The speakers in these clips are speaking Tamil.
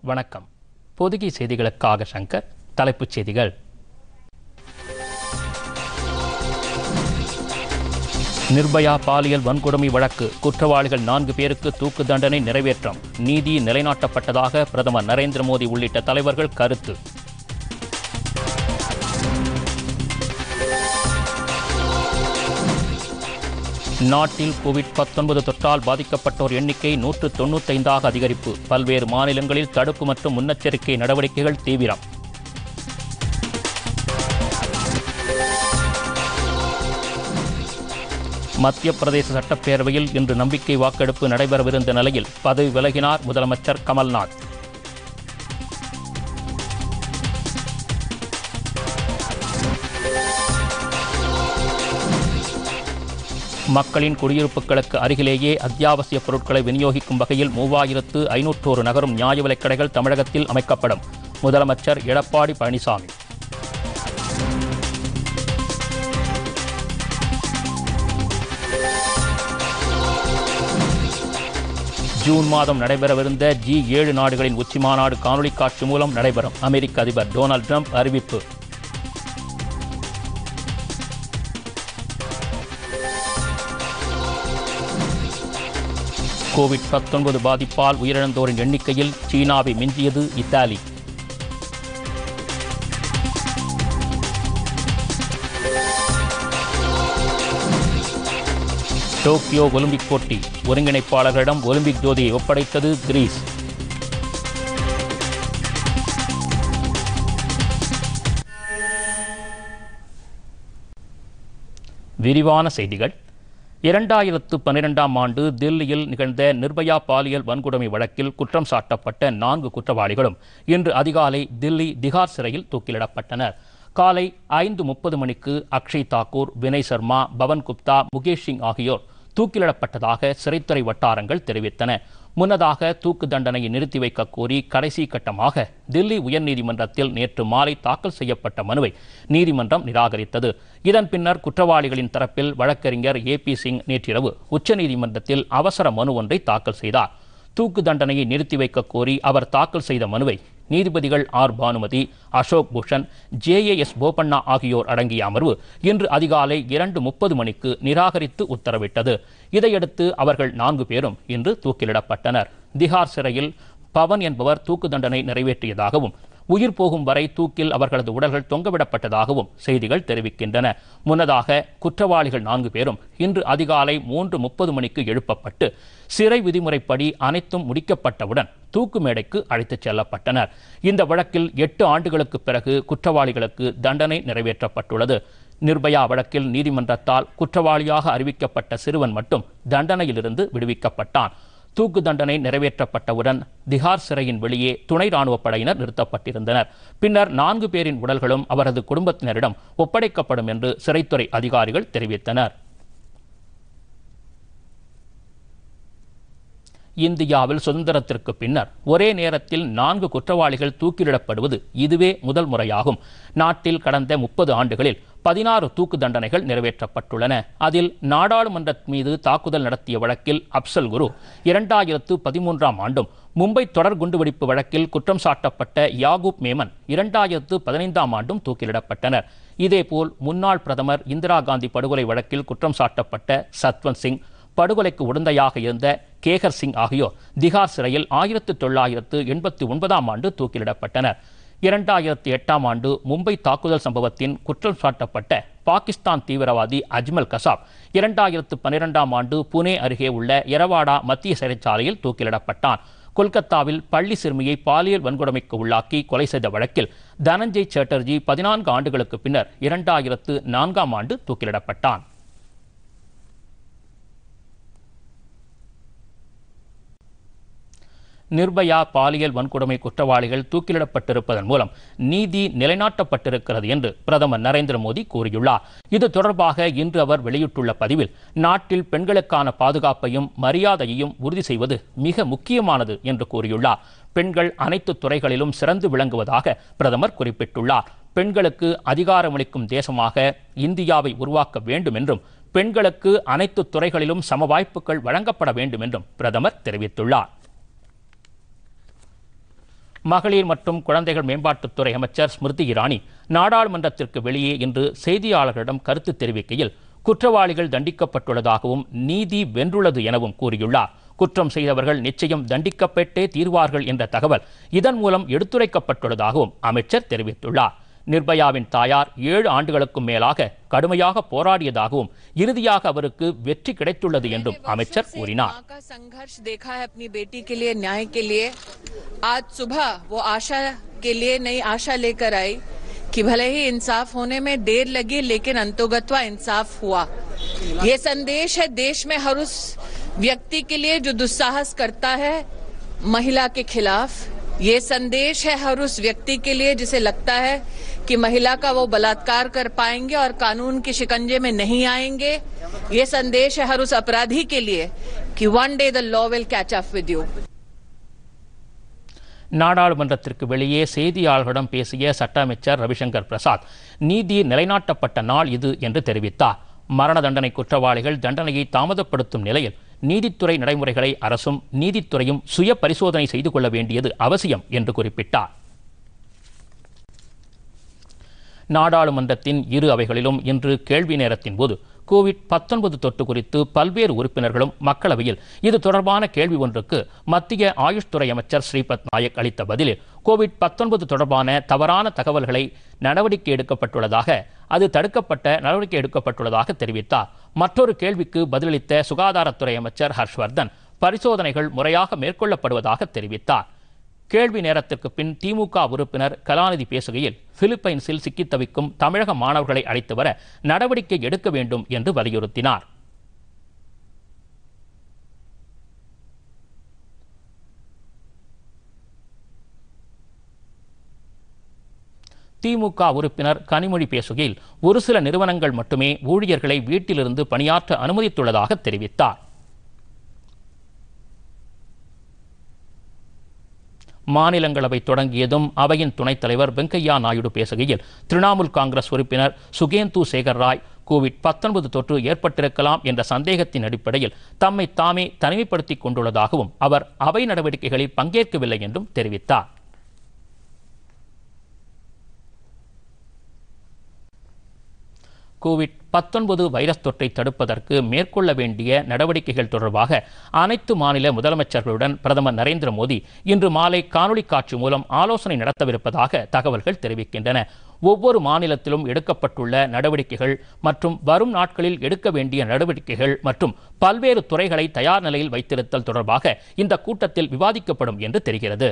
வணக்கம் பொதுகை செய்திகளுக்காக சங்கர் தலைப்புச் செய்திகள் நிர்பயா பாலியல் வன்கொடுமை வழக்கு குற்றவாளிகள் நான்கு பேருக்கு தூக்கு தண்டனை நிறைவேற்றம் நீதி நிலைநாட்டப்பட்டதாக பிரதமர் நரேந்திர மோடி உள்ளிட்ட தலைவர்கள் கருத்து நாட்டில் கோவிட் 19 தொற்றால் பாதிக்கப்பட்டோர் எண்ணிக்கை நூற்று தொண்ணூத்தைந்தாக அதிகரிப்பு பல்வேறு மாநிலங்களில் தடுப்பு மற்றும் முன்னெச்சரிக்கை நடவடிக்கைகள் தீவிரம் மத்திய பிரதேச சட்டப்பேரவையில் இன்று நம்பிக்கை வாக்கெடுப்பு நடைபெறவிருந்த நிலையில் பதவி விலகினார் முதலமைச்சர் கமல்நாத் மக்களின் குடியிருப்புகளுக்கு அருகிலேயே அத்தியாவசிய பொருட்களை விநியோகிக்கும் வகையில் மூவாயிரத்து ஐநூற்றோரு நகரும் நியாய விலைக் கடைகள் தமிழகத்தில் அமைக்கப்படும் முதலமைச்சர் எடப்பாடி பழனிசாமி ஜூன் மாதம் நடைபெறவிருந்த ஜி ஏழு நாடுகளின் உச்சிமாநாடு காணொலி காட்சி மூலம் நடைபெறும் அமெரிக்க அதிபர் டொனால்ட் ட்ரம்ப் அறிவிப்பு கோவிட் 19 பாதிப்பால் உயிரிழந்தோரின் எண்ணிக்கையில் சீனாவை மிஞ்சியது இத்தாலி டோக்கியோ ஒலிம்பிக் போட்டி ஒருங்கிணைப்பாளர்களிடம் ஒலிம்பிக் ஜோதியை ஒப்படைத்தது கிரீஸ் விரிவான செய்திகள் இரண்டாயிரத்து பன்னிரெண்டாம் ஆண்டு தில்லியில் நிகழ்ந்த நிர்பயா பாலியல் வன்கொடுமை வழக்கில் குற்றம் சாட்டப்பட்ட நான்கு குற்றவாளிகளும் இன்று அதிகாலை தில்லி திகார் சிறையில் தூக்கிலிடப்பட்டனர் காலை ஐந்து முப்பது மணிக்கு அக்ஷய் தாக்கூர் வினய் சர்மா பவன் குப்தா முகேஷ் சிங் ஆகியோர் தூக்கிலிடப்பட்டதாக சிறைத்துறை வட்டாரங்கள் தெரிவித்தன முன்னதாக தூக்கு தண்டனையை நிறுத்தி வைக்க கோரி கடைசி கட்டமாக தில்லி உயர்நீதிமன்றத்தில் நேற்று மாலை தாக்கல் செய்யப்பட்ட மனுவை நீதிமன்றம் நிராகரித்தது இதன் பின்னர் குற்றவாளிகளின் தரப்பில் வழக்கறிஞர் ஏ பி சிங் நேற்றிரவு உச்சநீதிமன்றத்தில் அவசர மனு ஒன்றை தாக்கல் செய்தார் தூக்கு தண்டனையை நிறுத்தி வைக்க கோரி அவர் தாக்கல் செய்த மனுவை நீதிபதிகள் R Banumathi Ashok Bhushan J A S Bopanna ஆகியோர் அடங்கிய அமர்வு இன்று அதிகாலை இரண்டு முப்பது மணிக்கு நிராகரித்து உத்தரவிட்டது இதையடுத்து அவர்கள் நான்கு பேரும் இன்று தூக்கிலிடப்பட்டனர் திகார் சிறையில் பவன் என்பவர் தூக்கு தண்டனை நிறைவேற்றியதாகவும் உயிர் போகும் வரை தூக்கில் அவர்களது உடல்கள் தொங்கவிடப்பட்டதாகவும் செய்திகள் தெரிவிக்கின்றன முன்னதாக குற்றவாளிகள் நான்கு பேரும் இன்று அதிகாலை மூன்று முப்பது மணிக்கு எழுப்பப்பட்டு சிறை விதிமுறைப்படி அனைத்தும் முடிக்கப்பட்டவுடன் தூக்கு மேடைக்கு அழைத்துச் செல்லப்பட்டனர் இந்த வழக்கில் எட்டு ஆண்டுகளுக்கு பிறகு குற்றவாளிகளுக்கு தண்டனை நிறைவேற்றப்பட்டுள்ளது நிர்பயா வழக்கில் நீதிமன்றத்தால் குற்றவாளியாக அறிவிக்கப்பட்ட சிறுவன் மட்டும் தண்டனையிலிருந்து விடுவிக்கப்பட்டான் தூக்கு தண்டனை நிறைவேற்றப்பட்டவுடன் திகார் சிறையின் வெளியே துணை ராணுவப் படையினர் நிறுத்தப்பட்டிருந்தனர் பின்னர் நான்கு பேரின் உடல்களும் அவரது குடும்பத்தினரிடம் ஒப்படைக்கப்படும் என்று சிறைத்துறை அதிகாரிகள் தெரிவித்தனர் இந்தியாவில் சுதந்திரத்திற்கு பின்னர் ஒரே நேரத்தில் நான்கு குற்றவாளிகள் தூக்கிலிடப்படுவது இதுவே முதல் முறையாகும் நாட்டில் கடந்த முப்பது ஆண்டுகளில் பதினாறு தூக்கு தண்டனைகள் நிறைவேற்றப்பட்டுள்ளன அதில் நாடாளுமன்ற மீது தாக்குதல் நடத்திய வழக்கில் அப்சல் குரு இரண்டாயிரத்து பதிமூன்றாம் ஆண்டும் மும்பை தொடர் குண்டுவெடிப்பு வழக்கில் குற்றம் சாட்டப்பட்ட யாகூப் மேமன் இரண்டாயிரத்து பதினைந்தாம் ஆண்டும் தூக்கிலிடப்பட்டனர் இதேபோல் முன்னாள் பிரதமர் இந்திரா காந்தி படுகொலை வழக்கில் குற்றம் சாட்டப்பட்ட சத்வந்த் சிங் படுகொலைக்கு உடந்தையாக இருந்த கேகர் சிங் ஆகியோர் திகார் சிறையில் ஆயிரத்து தொள்ளாயிரத்து எண்பத்தி ஒன்பதாம் ஆண்டு தூக்கிலிடப்பட்டனர் இரண்டாயிரத்தி எட்டாம் ஆண்டு மும்பை தாக்குதல் சம்பவத்தின் குற்றம் சாட்டப்பட்ட பாகிஸ்தான் தீவிரவாதி அஜ்மல் கசாப் இரண்டாயிரத்து பன்னிரெண்டாம் ஆண்டு புனே அருகே உள்ள எரவாடா மத்திய சிறைச்சாலையில் தூக்கிலிடப்பட்டான் கொல்கத்தாவில் பள்ளி சிறுமியை பாலியல் வன்கொடுமைக்கு உள்ளாக்கி கொலை செய்த வழக்கில் தனஞ்சய் சேட்டர்ஜி பதினான்கு ஆண்டுகளுக்கு பின்னர் இரண்டாயிரத்து நான்காம் ஆண்டு தூக்கிலிடப்பட்டான் நிர்பயா பாலியல் வன்கொடுமை குற்றவாளிகள் தூக்கிலிடப்பட்டிருப்பதன் மூலம் நீதி நிலைநாட்டப்பட்டிருக்கிறது என்று பிரதமர் நரேந்திர மோடி கூறியுள்ளார் இது தொடர்பாக இன்று அவர் வெளியிட்டுள்ள பதிவில் நாட்டில் பெண்களுக்கான பாதுகாப்பையும் மரியாதையையும் உறுதி செய்வது மிக முக்கியமானது என்று கூறியுள்ளார் பெண்கள் அனைத்து துறைகளிலும் சிறந்து விளங்குவதாக பிரதமர் குறிப்பிட்டுள்ளார் பெண்களுக்கு அதிகாரமளிக்கும் தேசமாக இந்தியாவை உருவாக்க வேண்டும் என்றும் பெண்களுக்கு அனைத்து துறைகளிலும் சம வாய்ப்புகள் வழங்கப்பட வேண்டும் என்றும் பிரதமர் தெரிவித்துள்ளார் மகளிர் மற்றும் குழந்தைகள் மேம்பாட்டுத்துறை அமைச்சர் ஸ்மிருதி இரானி நாடாளுமன்றத்திற்கு வெளியே இன்று செய்தியாளர்களிடம் கருத்து தெரிவிக்கையில் குற்றவாளிகள் தண்டிக்கப்பட்டுள்ளதாகவும் நீதி வென்றுள்ளது எனவும் கூறியுள்ளார் குற்றம் செய்தவர்கள் நிச்சயம் தண்டிக்கப்பட்டே தீர்வார்கள் என்ற தகவல் இதன் மூலம் எடுத்துரைக்கப்பட்டுள்ளதாகவும் அமைச்சர் தெரிவித்துள்ளார் நிர்பயாவின் தாயார் ஏழு ஆண்டுகளுக்கும் மேலாக கடுமையாக போராடியதாகவும் இறுதியாக அவருக்கு வெற்றி கிடைத்துள்ளது என்றும் அமைச்சர் கூறினார் माँ का संघर्ष देखा है अपनी बेटी के लिए न्याय के लिए आज सुबह वो आशा के लिए नई आशा लेकर आई कि भले ही इंसाफ होने में देर लगी लेकिन अंतोगत्वा इंसाफ हुआ ये संदेश है देश में हर उस व्यक्ति के लिए जो दुस्साहस करता है महिला के खिलाफ ये संदेश है हर उस व्यक्ति के लिए जिसे लगता है कि महिला का वो बलात्कार कर पाएंगे और कानून के शिकंजे में नहीं आएंगे ये संदेश है हर उस अपराधी के लिए कि one day the law will catch up with you நாடாளுமன்றத்திற்கு வெளியே செய்தியாளர்களிடம் பேசிய சட்ட அமைச்சர் ரவிசங்கர் பிரசாத் நீதி நிலைநாட்டப்பட்ட நாள் இது என்று தெரிவித்தார் மரண தண்டனை குற்றவாளிகள் தண்டனையை தாமதப்படுத்தும் நிலையில் நீதித்துறை நடைமுறைகளை அரசும் நீதித்துறையும் சுய பரிசோதனை செய்து கொள்ள வேண்டியது அவசியம் என்று குறிப்பிட்டார் நாடாளுமன்றத்தின் இரு அவைகளிலும் இன்று கேள்வி நேரத்தின் போது கோவிட் பத்தொன்பது தொற்று குறித்து பல்வேறு உறுப்பினர்களும் மக்களவையில் இது தொடர்பான கேள்வி ஒன்றுக்கு மத்திய ஆயுஷ் துறை அமைச்சர் ஸ்ரீபத் நாயக் அளித்த பதிலில் கோவிட் பத்தொன்பது தொடர்பான தவறான தகவல்களை நடவடிக்கை எடுக்கப்பட்டுள்ளதாக அது தடுக்கப்பட்ட நடவடிக்கை எடுக்கப்பட்டுள்ளதாக தெரிவித்தார் மற்றொரு கேள்விக்கு பதிலளித்த சுகாதாரத்துறை அமைச்சர் ஹர்ஷ்வர்தன் பரிசோதனைகள் முறையாக மேற்கொள்ளப்படுவதாக தெரிவித்தார் கேள்வி நேரத்திற்கு பின் திமுக உறுப்பினர் கலாநிதி பேசுகையில் பிலிப்பைன்ஸில் சிக்கித் தவிக்கும் தமிழக மாணவர்களை அழைத்து வர நடவடிக்கை எடுக்க வேண்டும் என்று வலியுறுத்தினார் திமுக உறுப்பினர் கனிமொழி பேசுகையில் ஒரு சில நிறுவனங்கள் மட்டுமே ஊழியர்களை வீட்டிலிருந்து பணியாற்ற அனுமதித்துள்ளதாக தெரிவித்தார் மாநிலங்களவை தொடங்கியதும் அவையின் துணைத் தலைவர் வெங்கையா நாயுடு பேசுகையில் திரிணாமுல் காங்கிரஸ் உறுப்பினர் சுகேந்து சேகர் ராய் கோவிட் பத்தொன்பது தொற்று ஏற்பட்டிருக்கலாம் என்ற சந்தேகத்தின் அடிப்படையில் தம்மை தாமே தனிமைப்படுத்திக் கொண்டுள்ளதாகவும் அவர் அவை நடவடிக்கைகளில் பங்கேற்கவில்லை என்றும் தெரிவித்தார் கோவிட் பத்தொன்பது வைரஸ் தொற்றை தடுப்பதற்கு மேற்கொள்ள வேண்டிய நடவடிக்கைகள் தொடர்பாக அனைத்து மாநில முதலமைச்சர்களுடன் பிரதமர் நரேந்திர மோடி இன்று மாலை காணொலி காட்சி மூலம் ஆலோசனை நடத்தவிருப்பதாக தகவல்கள் தெரிவிக்கின்றன ஒவ்வொரு மாநிலத்திலும் எடுக்கப்பட்டுள்ள நடவடிக்கைகள் மற்றும் வரும் நாட்களில் எடுக்க வேண்டிய நடவடிக்கைகள் மற்றும் பல்வேறு துறைகளை தயார் நிலையில் வைத்திருத்தல் தொடர்பாக இந்த கூட்டத்தில் விவாதிக்கப்படும் என்று தெரிகிறது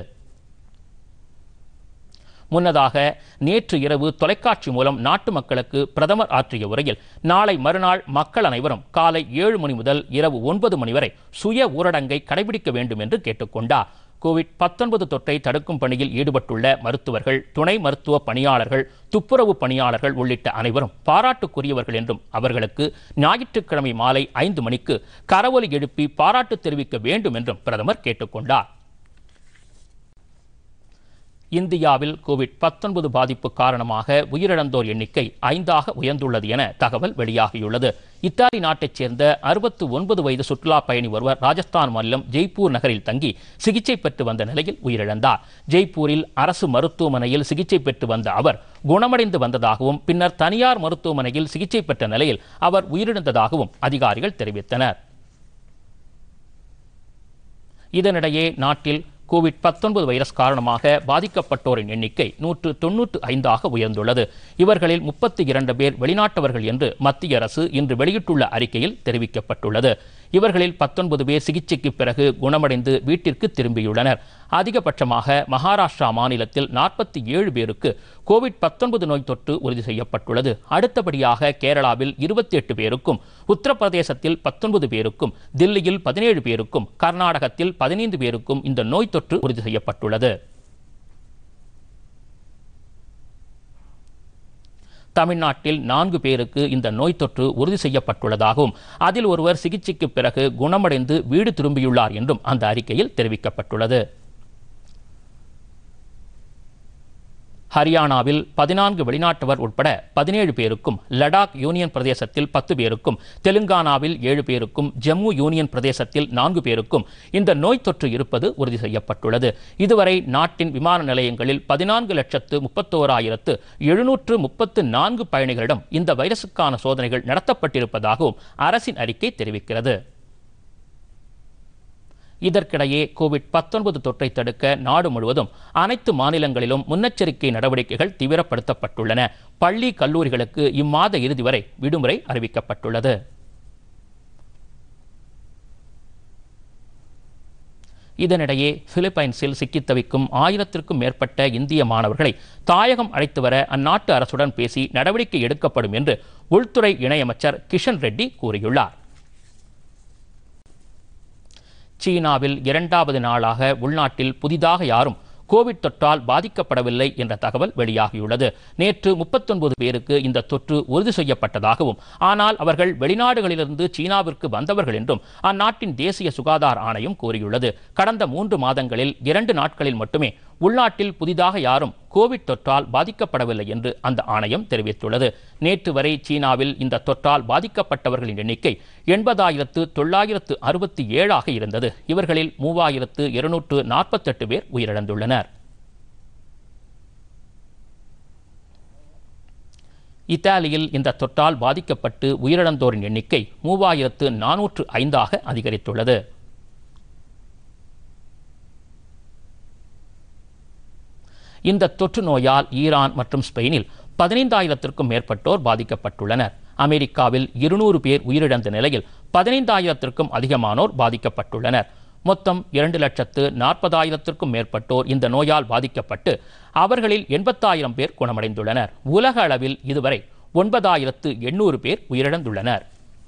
முன்னதாக நேற்று இரவு தொலைக்காட்சி மூலம் நாட்டு மக்களுக்கு பிரதமர் ஆற்றிய உரையில் நாளை மறுநாள் மக்கள் அனைவரும் காலை ஏழு மணி முதல் இரவு ஒன்பது மணி வரை சுய ஊரடங்கை கடைபிடிக்க வேண்டும் என்று கேட்டுக்கொண்டார் கோவிட் பத்தொன்பது தொற்றை தடுக்கும் பணியில் ஈடுபட்டுள்ள மருத்துவர்கள் துணை மருத்துவ பணியாளர்கள் துப்புரவு பணியாளர்கள் உள்ளிட்ட அனைவரும் பாராட்டுக்குரியவர்கள் என்றும் அவர்களுக்கு ஞாயிற்றுக்கிழமை மாலை ஐந்து மணிக்கு கரவொலி எழுப்பி பாராட்டு தெரிவிக்க வேண்டும் என்றும் பிரதமர் கேட்டுக்கொண்டார் இந்தியாவில் கோவிட் பத்தொன்பது பாதிப்பு காரணமாக உயிரிழந்தோர் எண்ணிக்கை ஐந்தாக உயர்ந்துள்ளது என தகவல் வெளியாகியுள்ளது இத்தாலி நாட்டைச் சேர்ந்த அறுபத்து ஒன்பது வயது சுற்றுலா பயணி ஒருவர் ராஜஸ்தான் மாநிலம் ஜெய்ப்பூர் நகரில் தங்கி சிகிச்சை பெற்று வந்த நிலையில் உயிரிழந்தார் ஜெய்ப்பூரில் அரசு மருத்துவமனையில் சிகிச்சை பெற்று வந்த அவர் குணமடைந்து வந்ததாகவும் பின்னர் தனியார் மருத்துவமனையில் சிகிச்சை பெற்ற நிலையில் அவர் உயிரிழந்ததாகவும் அதிகாரிகள் தெரிவித்தனர் இதனிடையே நாட்டில் கோவிட் பத்தொன்பது வைரஸ் காரணமாக பாதிக்கப்பட்டோரின் எண்ணிக்கை நூற்று தொன்னூற்று ஐந்தாக உயர்ந்துள்ளது இவர்களில் முப்பத்தி இரண்டு பேர் வெளிநாட்டவர்கள் என்று மத்திய அரசு இன்று வெளியிட்டுள்ள அறிக்கையில் தெரிவிக்கப்பட்டுள்ளது இவர்களில் பத்தொன்பது பேர் சிகிச்சைக்கு பிறகு குணமடைந்து வீட்டிற்கு திரும்பியுள்ளனர் அதிகபட்சமாக மகாராஷ்டிரா மாநிலத்தில் நாற்பத்தி ஏழு பேருக்கு கோவிட் பத்தொன்பது நோய் தொற்று உறுதி செய்யப்பட்டுள்ளது அடுத்தபடியாக கேரளாவில் இருபத்தி எட்டு பேருக்கும் உத்தரப்பிரதேசத்தில் பத்தொன்பது பேருக்கும் தில்லியில் பதினேழு பேருக்கும் கர்நாடகத்தில் பதினைந்து பேருக்கும் இந்த நோய் தொற்று உறுதி செய்யப்பட்டுள்ளது தமிழ்நாட்டில் நான்கு பேருக்கு இந்த நோய் தொற்று உறுதி செய்யப்பட்டுள்ளதாகவும் அதில் ஒருவர் சிகிச்சைக்கு பிறகு குணமடைந்து வீடு திரும்பியுள்ளார் என்றும் அந்த அறிக்கையில் தெரிவிக்கப்பட்டுள்ளது ஹரியானாவில் பதினான்கு வெளிநாட்டவர் உட்பட பதினேழு பேருக்கும் லடாக் யூனியன் பிரதேசத்தில் பத்து பேருக்கும் தெலுங்கானாவில் ஏழு பேருக்கும் ஜம்மு யூனியன் பிரதேசத்தில் நான்கு பேருக்கும் இந்த நோய் தொற்று இருப்பது உறுதி செய்யப்பட்டுள்ளது இதுவரை நாட்டின் விமான நிலையங்களில் பதினான்கு லட்சத்து முப்பத்தோராயிரத்து எழுநூற்று முப்பத்து நான்கு பயணிகளிடம் இந்த வைரசுக்கான சோதனைகள் நடத்தப்பட்டிருப்பதாகவும் அரசின் அறிக்கை தெரிவிக்கிறது இதற்கிடையே கோவிட் 19 தொற்றை தடுக்க நாடு முழுவதும் அனைத்து மாநிலங்களிலும் முன்னெச்சரிக்கை நடவடிக்கைகள் தீவிரப்படுத்தப்பட்டுள்ளன பள்ளி கல்லூரிகளுக்கு இம்மாத இறுதி வரை விடுமுறை அறிவிக்கப்பட்டுள்ளது இதனிடையே பிலிப்பைன்ஸில் சிக்கித் தவிக்கும் ஆயிரத்திற்கும் மேற்பட்ட இந்திய மாணவர்களை தாயகம் அழைத்து வர அந்நாட்டு அரசுடன் பேசி நடவடிக்கை எடுக்கப்படும் என்று உள்துறை இணையமைச்சர் கிஷன் ரெட்டி கூறியுள்ளார் சீனாவில் இரண்டாவது நாளாக உள்நாட்டில் புதிதாக யாரும் கோவிட் தொற்றால் பாதிக்கப்படவில்லை என்ற தகவல் வெளியாகியுள்ளது நேற்று முப்பத்தொன்பது பேருக்கு இந்த தொற்று உறுதி செய்யப்பட்டதாகவும் ஆனால் அவர்கள் வெளிநாடுகளிலிருந்து சீனாவிற்கு வந்தவர்கள் என்றும் அந்நாட்டின் தேசிய சுகாதார ஆணையம் கூறியுள்ளது கடந்த மூன்று மாதங்களில் இரண்டு நாட்களில் மட்டுமே உள்நாட்டில் புதிதாக யாரும் கோவிட் தொற்றால் பாதிக்கப்படவில்லை என்று அந்த ஆணையம் தெரிவித்துள்ளது நேற்று வரை சீனாவில் இந்த தொற்றால் பாதிக்கப்பட்டவர்களின் எண்ணிக்கை எண்பதாயிரத்து தொள்ளாயிரத்து அறுபத்தி ஏழாக இருந்தது இவர்களில் மூவாயிரத்து இருநூற்று நாற்பத்தெட்டு பேர் உயிரிழந்துள்ளனர் இத்தாலியில் இந்த தொற்றால் பாதிக்கப்பட்டு உயிரிழந்தோரின் எண்ணிக்கை மூவாயிரத்து நானூற்று ஐந்தாக அதிகரித்துள்ளது இந்த தொற்று நோயால் ஈரான் மற்றும் ஸ்பெயினில் பதினைந்தாயிரத்திற்கும் மேற்பட்டோர் பாதிக்கப்பட்டுள்ளனர் அமெரிக்காவில் இருநூறு பேர் உயிரிழந்த நிலையில் பதினைந்தாயிரத்திற்கும் அதிகமானோர் பாதிக்கப்பட்டுள்ளனர் மொத்தம் இரண்டு லட்சத்து நாற்பதாயிரத்திற்கும் மேற்பட்டோர் இந்த நோயால் பாதிக்கப்பட்டு அவர்களில் எண்பத்தாயிரம் பேர் குணமடைந்துள்ளனர் உலக அளவில் இதுவரை ஒன்பதாயிரத்து எண்ணூறு பேர் உயிரிழந்துள்ளனர்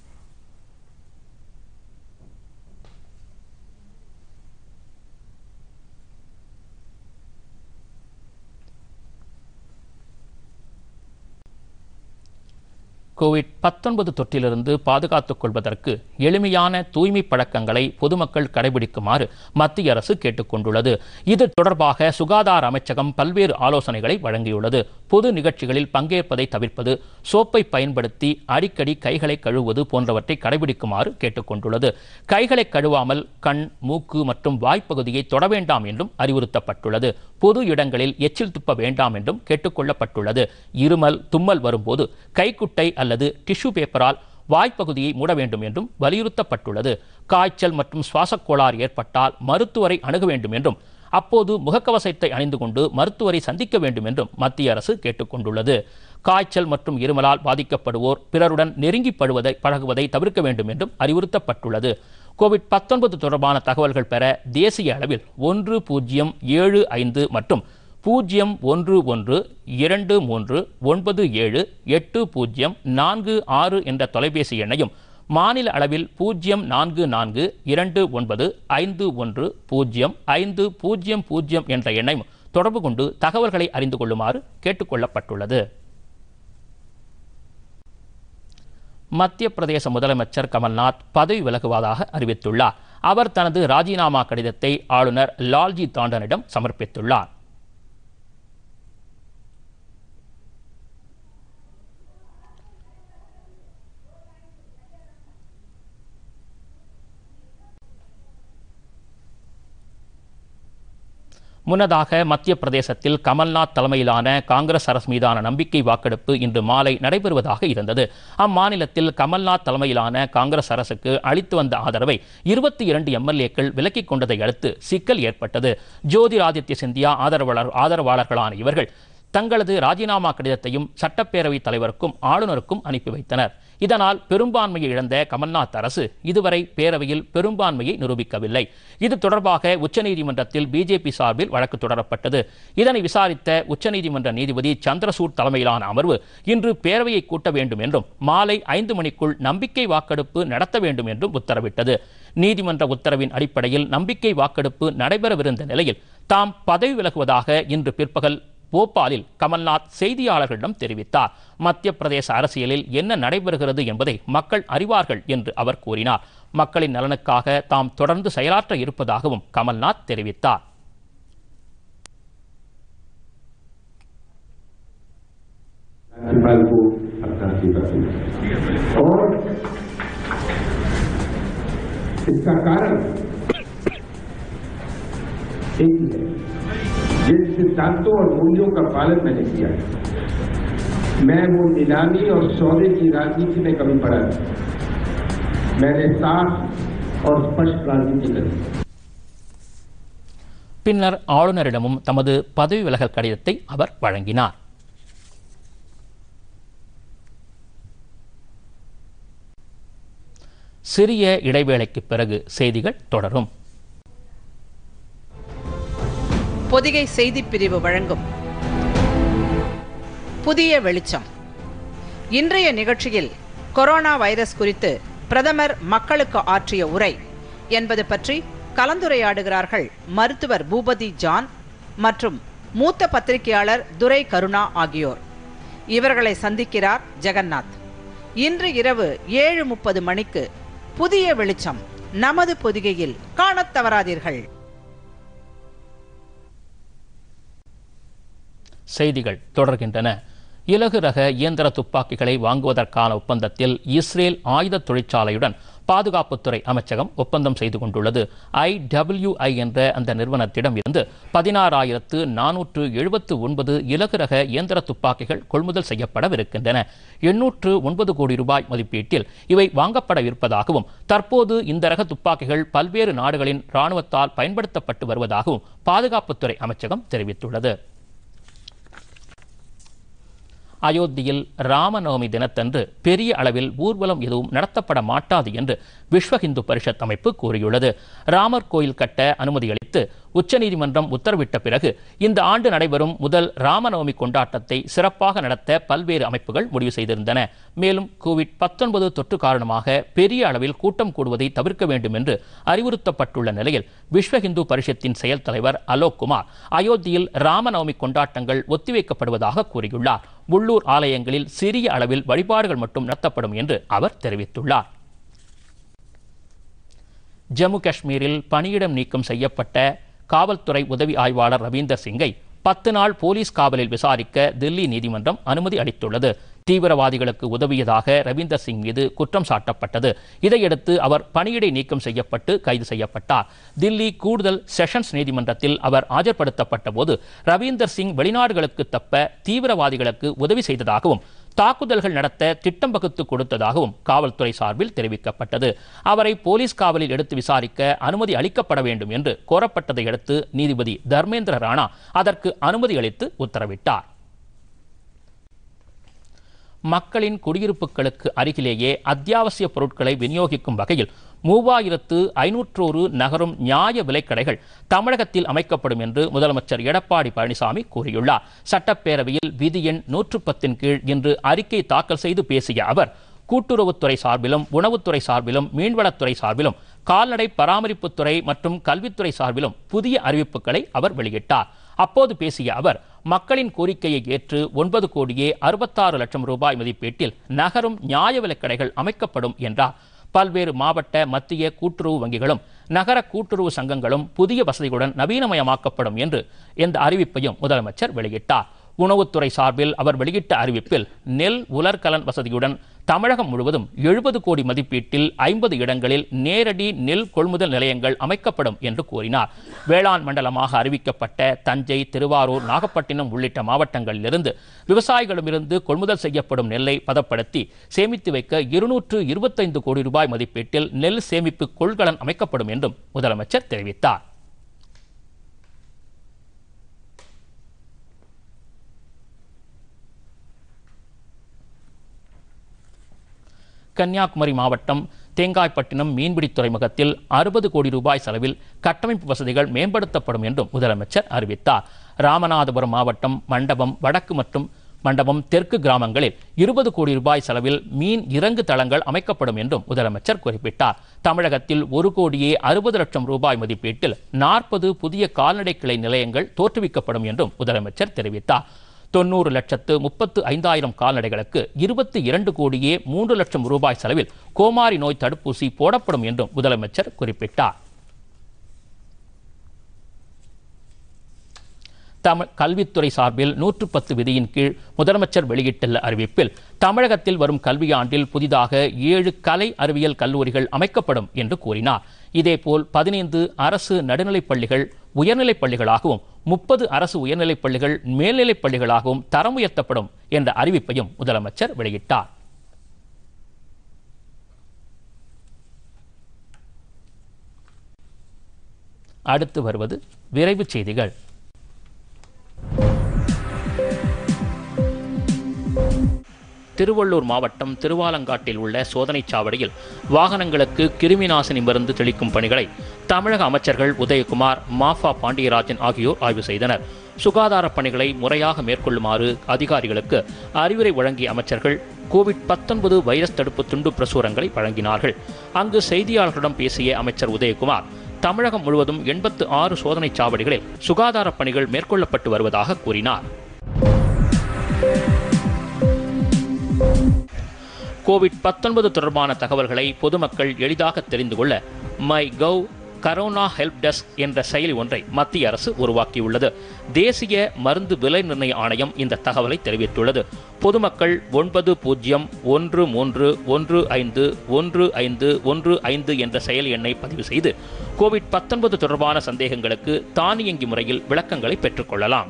கோவிட் 19 தொற்றிலிருந்து பாதுகாத்துக் கொள்வதற்கு எளிமையான தூய்மை பழக்கங்களை பொதுமக்கள் கடைபிடிக்குமாறு மத்திய அரசு கேட்டுக்கொண்டுள்ளது இது தொடர்பாக சுகாதார அமைச்சகம் பல்வேறு ஆலோசனைகளை வழங்கியுள்ளது பொது நிகழ்ச்சிகளில் பங்கேற்பதை தவிர்ப்பது சோப்பை பயன்படுத்தி அடிக்கடி கைகளை கழுவுவது போன்றவற்றை கடைபிடிக்குமாறு கேட்டுக்கொண்டுள்ளது கைகளை கழுவாமல் கண் மூக்கு மற்றும் வாய்ப்பகுதியை தொட வேண்டாம் என்றும் அறிவுறுத்தப்பட்டுள்ளது பொது இடங்களில் எச்சில் துப்ப வேண்டாம் என்றும் கேட்டுக்கொள்ளப்பட்டுள்ளது இருமல் தும்மல் வரும்போது கைக்குட்டை அல்லது டிஷ்யூ பேப்பரால் வாய்ப்பகுதியை மூட வேண்டும் என்றும் வலியுறுத்தப்பட்டுள்ளது காய்ச்சல் மற்றும் சுவாசக் கோளாறு ஏற்பட்டால் மருத்துவரை அணுக வேண்டும் என்றும் அப்போது முகக்கவசத்தை அணிந்து கொண்டு மருத்துவரை சந்திக்க வேண்டும் என்றும் மத்திய அரசு கேட்டுக்கொண்டுள்ளது காய்ச்சல் மற்றும் இருமலால் பாதிக்கப்படுவோர் பிறருடன் நெருங்கி படுவதை பழகுவதை தவிர்க்க வேண்டும் என்றும் அறிவுறுத்தப்பட்டுள்ளது கோவிட் 19 தொடர்பான தகவல்கள் பெற தேசிய அளவில் ஒன்று பூஜ்ஜியம் ஏழு ஐந்து மற்றும் பூஜ்ஜியம் ஒன்று ஒன்று இரண்டு மூன்று ஒன்பது ஏழு எட்டு பூஜ்ஜியம் நான்கு ஆறு என்ற தொலைபேசி எண்ணையும் மாநில அளவில் பூஜ்ஜியம் நான்கு நான்கு இரண்டு ஒன்பது ஐந்து ஒன்று பூஜ்ஜியம் ஐந்து பூஜ்ஜியம் பூஜ்ஜியம் என்ற எண்ணையும் தொடர்பு கொண்டு தகவல்களை அறிந்து கொள்ளுமாறு கேட்டுக்கொள்ளப்பட்டுள்ளது மத்திய பிரதேச முதலமைச்சர் கமல்நாத் பதவி விலகுவதாக அறிவித்துள்ளார் அவர் தனது ராஜினாமா கடிதத்தை ஆளுநர் லால்ஜி தாண்டனிடம் சமர்ப்பித்துள்ளார் முன்னதாக மத்திய பிரதேசத்தில் கமல்நாத் தலைமையிலான காங்கிரஸ் அரசு மீதான நம்பிக்கை வாக்கெடுப்பு இன்று மாலை நடைபெறுவதாக இருந்தது அம்மாநிலத்தில் கமல்நாத் தலைமையிலான காங்கிரஸ் அரசுக்கு அளித்து வந்த ஆதரவை இருபத்தி இரண்டு எம்எல்ஏக்கள் விலக்கிக் கொண்டதை அடுத்து சிக்கல் ஏற்பட்டது ஜோதிராதித்ய சிந்தியா ஆதரவாளர் ஆதரவாளர்களான இவர்கள் தங்களது ராஜினாமா கடிதத்தையும் சட்டப்பேரவைத் தலைவருக்கும் ஆளுநருக்கும் அனுப்பி வைத்தனர் இதனால் பெரும்பான்மையை இழந்த கமல்நாத் அரசு இதுவரை பேரவையில் பெரும்பான்மையை நிரூபிக்கவில்லை இது தொடர்பாக உச்சநீதிமன்றத்தில் பிஜேபி சார்பில் வழக்கு தொடரப்பட்டது இதனை விசாரித்த உச்சநீதிமன்ற நீதிபதி சந்திரசூட் தலைமையிலான அமர்வு இன்று பேரவையை கூட்ட வேண்டும் என்றும் மாலை ஐந்து மணிக்குள் நம்பிக்கை வாக்கெடுப்பு நடத்த வேண்டும் என்றும் உத்தரவிட்டது நீதிமன்ற உத்தரவின் அடிப்படையில் நம்பிக்கை வாக்கெடுப்பு நடைபெறவிருந்த நிலையில் தாம் பதவி விலகுவதாக இன்று பிற்பகல் போபாலில் கமல்நாத் செய்தியாளர்களிடம் தெரிவித்தார் மத்திய பிரதேச அரசியலில் என்ன நடைபெறுகிறது என்பதை மக்கள் அறிவார்கள் என்று அவர் கூறினார் மக்களின் நலனுக்காக தாம் தொடர்ந்து செயலாற்ற இருப்பதாகவும் கமல்நாத் தெரிவித்தார் धनपाल को अपना इस्तीफा दूंगा और इसका कारण एक ही है जिन सिद्धांतों और मूल्यों का पालन मैंने किया है मैं वो नीलामी और सौदे की राजनीति में कभी पड़ा नहीं मैंने साफ और स्पष्ट राजनीति करी பின்னர் ஆளுநரிடமும் தமது பதவி விலகல் கடிதத்தை அவர் வழங்கினார் சிறிய இடைவேளைக்கு பிறகு செய்திகள் தொடரும் பொதிகை செய்திப் பிரிவு வழங்கும் புதிய வெளிச்சம் இன்றைய நிகழ்ச்சியில் கொரோனா வைரஸ் குறித்து பிரதமர் மக்களுக்கு ஆற்றிய உரை என்பது பற்றி கலந்துரையாடுகிறார்கள் மருத்துவர் பூபதி ஜான் மற்றும் மூத்த பத்திரிகையாளர் துரை கருணா ஆகியோர் இவர்களை சந்திக்கிறார் ஜெகநாத் இன்று இரவு ஏழு முப்பது மணிக்கு புதிய வெளிச்சம் நமது பொதிகையில் காணத் தவறாதீர்கள் செய்திகள் தொடர்கின்றன இலகு ரக இயந்திர துப்பாக்கிகளை வாங்குவதற்கான ஒப்பந்தத்தில் இஸ்ரேல் ஆயுத தொழிற்சாலையுடன் பாதுகாப்புத்துறை அமைச்சகம் ஒப்பந்தம் செய்து கொண்டுள்ளது ஐடபிள்யூஐ என்ற அந்த நிறுவனத்திடம் இருந்து பதினாறாயிரத்து நானூற்று எழுபத்து ஒன்பது இலகு ரக இயந்திர துப்பாக்கிகள் கொள்முதல் செய்யப்படவிருக்கின்றன எண்ணூற்று ஒன்பது கோடி ரூபாய் மதிப்பீட்டில் இவை வாங்கப்படவிருப்பதாகவும் தற்போது இந்த ரக துப்பாக்கிகள் பல்வேறு நாடுகளின் இராணுவத்தால் பயன்படுத்தப்பட்டு வருவதாகவும் பாதுகாப்புத்துறை அமைச்சகம் தெரிவித்துள்ளது அயோத்தியில் ராமநவமி தினத்தன்று பெரிய அளவில் ஊர்வலம் எதுவும் நடத்தப்பட மாட்டாது என்று விஸ்வ இந்து பரிஷத் அமைப்பு கூறியுள்ளது ராமர் கோயில் கட்ட அனுமதி அளித்து உச்சநீதிமன்றம் உத்தரவிட்ட பிறகு இந்த ஆண்டு நடைபெறும் முதல் ராமநவமி கொண்டாட்டத்தை சிறப்பாக நடத்த பல்வேறு அமைப்புகள் முடிவு செய்திருந்தன மேலும் கோவிட் பத்தொன்பது தொற்று காரணமாக பெரிய அளவில் கூட்டம் கூடுவதை தவிர்க்க வேண்டும் என்று அறிவுறுத்தப்பட்டுள்ள நிலையில் விஸ்வ இந்து பரிஷத்தின் செயல் தலைவர் அலோக் குமார் அயோத்தியில் ராமநவமி கொண்டாட்டங்கள் ஒத்திவைக்கப்படுவதாக கூறியுள்ளார் உள்ளூர் ஆலயங்களில் சிறிய அளவில் வழிபாடுகள் மட்டும் நடத்தப்படும் என்று அவர் தெரிவித்துள்ளார் ஜம்மு காஷ்மீரில் பணியிடம் நீக்கம் செய்யப்பட்ட காவல்துறை உதவி ஆய்வாளர் ரவீந்தர் சிங்கை பத்து நாள் போலீஸ் காவலில் விசாரிக்க தில்லி நீதிமன்றம் அனுமதி அளித்துள்ளது தீவிரவாதிகளுக்கு உதவியதாக ரவீந்தர் சிங் மீது குற்றம் சாட்டப்பட்டது இதையடுத்து அவர் பணியிடை நீக்கம் செய்யப்பட்டு கைது செய்யப்பட்டார் தில்லி கூடுதல் செஷன்ஸ் நீதிமன்றத்தில் அவர் ஆஜர்படுத்தப்பட்ட போது ரவீந்தர் சிங் வெளிநாடுகளுக்கு தப்ப தீவிரவாதிகளுக்கு உதவி செய்ததாகவும் தாக்குதல்கள் நடத்த திட்டம் வகுத்து கொடுத்ததாகவும் காவல்துறை சார்பில் தெரிவிக்கப்பட்டது அவரை போலீஸ் காவலில் எடுத்து விசாரிக்க அனுமதி அளிக்கப்பட வேண்டும் என்று கோரப்பட்டதை அடுத்து நீதிபதி தர்மேந்திர ராணா அதற்கு அனுமதி அளித்து உத்தரவிட்டார் மக்களின் குடியிருப்புகளுக்கு அருகிலேயே அத்தியாவசிய பொருட்களை விநியோகிக்கும் வகையில் மூவாயிரத்து ஐநூற்றோரு நகரும் நியாய விலைக்கடைகள் தமிழகத்தில் அமைக்கப்படும் என்று முதலமைச்சர் எடப்பாடி பழனிசாமி கூறியுள்ளார் சட்டப்பேரவையில் விதி எண் நூற்று பத்தின் கீழ் இன்று அறிக்கை தாக்கல் செய்து பேசிய அவர் கூட்டுறவுத்துறை சார்பிலும் உணவுத்துறை சார்பிலும் மீன்வளத்துறை சார்பிலும் கால்நடை பராமரிப்புத்துறை மற்றும் கல்வித்துறை சார்பிலும் புதிய அறிவிப்புகளை அவர் வெளியிட்டார் அப்போது பேசிய அவர் மக்களின் கோரிக்கையை ஏற்று ஒன்பது கோடியே அறுபத்தாறு லட்சம் ரூபாய் மதிப்பீட்டில் நகரும் நியாய விலைக் கடைகள் அமைக்கப்படும் என்றார் பல்வேறு மாவட்ட மத்திய கூட்டுறவு வங்கிகளும் நகர கூட்டுறவு சங்கங்களும் புதிய வசதிகளுடன் நவீனமயமாக்கப்படும் என்று இந்த அறிவிப்பையும் முதலமைச்சர் வெளியிட்டார் உணவுத்துறை சார்பில் அவர் வெளியிட்ட அறிவிப்பில் நெல் உலர்கலன் வசதியுடன் தமிழகம் முழுவதும் எழுபது கோடி மதிப்பீட்டில் ஐம்பது இடங்களில் நேரடி நெல் கொள்முதல் நிலையங்கள் அமைக்கப்படும் என்று கூறினார் வேளாண் மண்டலமாக அறிவிக்கப்பட்ட தஞ்சை திருவாரூர் நாகப்பட்டினம் உள்ளிட்ட மாவட்டங்களிலிருந்து விவசாயிகளிடமிருந்து கொள்முதல் செய்யப்படும் நெல்லை பதப்படுத்தி சேமித்து வைக்க இருநூற்று இருபத்தைந்து கோடி ரூபாய் மதிப்பீட்டில் நெல் சேமிப்பு கொள்கலன் அமைக்கப்படும் என்றும் முதலமைச்சர் தெரிவித்தார் கன்னியாகுமரி மாவட்டம் தேங்காய்பட்டினம் மீன்பிடி துறைமுகத்தில் அறுபது கோடி ரூபாய் செலவில் கட்டமைப்பு வசதிகள் மேம்படுத்தப்படும் என்றும் முதலமைச்சர் அறிவித்தார் ராமநாதபுரம் மாவட்டம் மண்டபம் வடக்கு மற்றும் மண்டபம் தெற்கு கிராமங்களில் இருபது கோடி ரூபாய் செலவில் மீன் இறங்கு தளங்கள் அமைக்கப்படும் என்றும் முதலமைச்சர் குறிப்பிட்டார் தமிழகத்தில் ஒரு கோடியே அறுபது லட்சம் ரூபாய் மதிப்பீட்டில் நாற்பது புதிய கால்நடை கிளை நிலையங்கள் தோற்றுவிக்கப்படும் என்றும் முதலமைச்சர் தெரிவித்தார் தொண்ணூறு லட்சத்து முப்பத்து ஐந்தாயிரம் கால்நடைகளுக்கு இருபத்தி இரண்டு கோடியே மூன்று லட்சம் ரூபாய் செலவில் கோமாரி நோய் தடுப்பூசி போடப்படும் என்றும் முதலமைச்சர் குறிப்பிட்டார் தமிழ் கல்வித்துறை சார்பில் நூற்று பத்து விதியின் கீழ் முதலமைச்சர் வெளியிட்டுள்ள அறிவிப்பில் தமிழகத்தில் வரும் கல்வியாண்டில் புதிதாக ஏழு கலை அறிவியல் கல்லூரிகள் அமைக்கப்படும் என்று கூறினார் இதேபோல் பதினைந்து அரசு நடுநிலைப் பள்ளிகள் உயர்நிலைப் பள்ளிகளாகவும் முப்பது அரசு உயர்நிலைப் பள்ளிகள் மேல்நிலைப் பள்ளிகளாகவும் தரம் உயர்த்தப்படும் என்ற அறிவிப்பையும் முதலமைச்சர் வெளியிட்டார் அடுத்து வருவது விரைவுச் செய்திகள் திருவள்ளூர் மாவட்டம் திருவாலங்காட்டில் உள்ள சோதனைச் சாவடியில் வாகனங்களுக்கு கிருமி நாசினி மருந்து தெளிக்கும் பணிகளை தமிழக அமைச்சர்கள் உதயகுமார் மாஃபா பாண்டியராஜன் ஆகியோர் ஆய்வு செய்தனர் சுகாதார பணிகளை முறையாக மேற்கொள்ளுமாறு அதிகாரிகளுக்கு அறிவுரை வழங்கிய அமைச்சர்கள் கோவிட் பத்தொன்பது வைரஸ் தடுப்பு துண்டு பிரசுரங்களை வழங்கினார்கள் அங்கு செய்தியாளர்களிடம் பேசிய அமைச்சர் உதயகுமார் தமிழகம் முழுவதும் எண்பத்து ஆறு சோதனைச் சாவடிகளில் சுகாதார பணிகள் மேற்கொள்ளப்பட்டு வருவதாக கூறினார் கோவிட் பத்தொன்பது தொடர்பான தகவல்களை பொதுமக்கள் எளிதாக தெரிந்து கொள்ள MyGov corona help desk என்ற செயலி ஒன்றை மத்திய அரசு உருவாக்கியுள்ளது தேசிய மருந்து விலை நிர்ணய ஆணையம் இந்த தகவலை தெரிவித்துள்ளது பொதுமக்கள் ஒன்பது பூஜ்ஜியம் ஒன்று மூன்று ஒன்று ஐந்து ஒன்று ஐந்து ஒன்று ஐந்து என்ற செயல் எண்ணை பதிவு செய்து கோவிட் பத்தொன்பது தொடர்பான சந்தேகங்களுக்கு தானியங்கி முறையில் விளக்கங்களை பெற்றுக்கொள்ளலாம்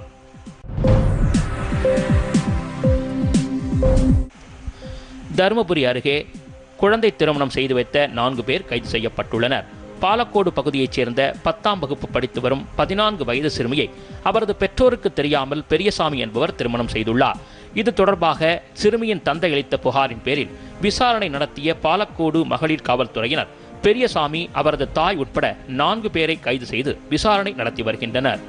தருமபுரி அருகே குழந்தை திருமணம் செய்து வைத்த நான்கு பேர் கைது செய்யப்பட்டுள்ளனர் பாலக்கோடு பகுதியைச் சேர்ந்த பத்தாம் வகுப்பு படித்து வரும் பதினான்கு வயது சிறுமியை அவரது பெற்றோருக்கு தெரியாமல் பெரியசாமி என்பவர் திருமணம் செய்துள்ளார் இது தொடர்பாக சிறுமியின் தந்தை அளித்த புகாரின் பேரில் விசாரணை நடத்திய பாலக்கோடு மகளிர் காவல்துறையினர் பெரியசாமி அவரது தாய் உட்பட நான்கு பேரை கைது செய்து விசாரணை நடத்தி வருகின்றனர்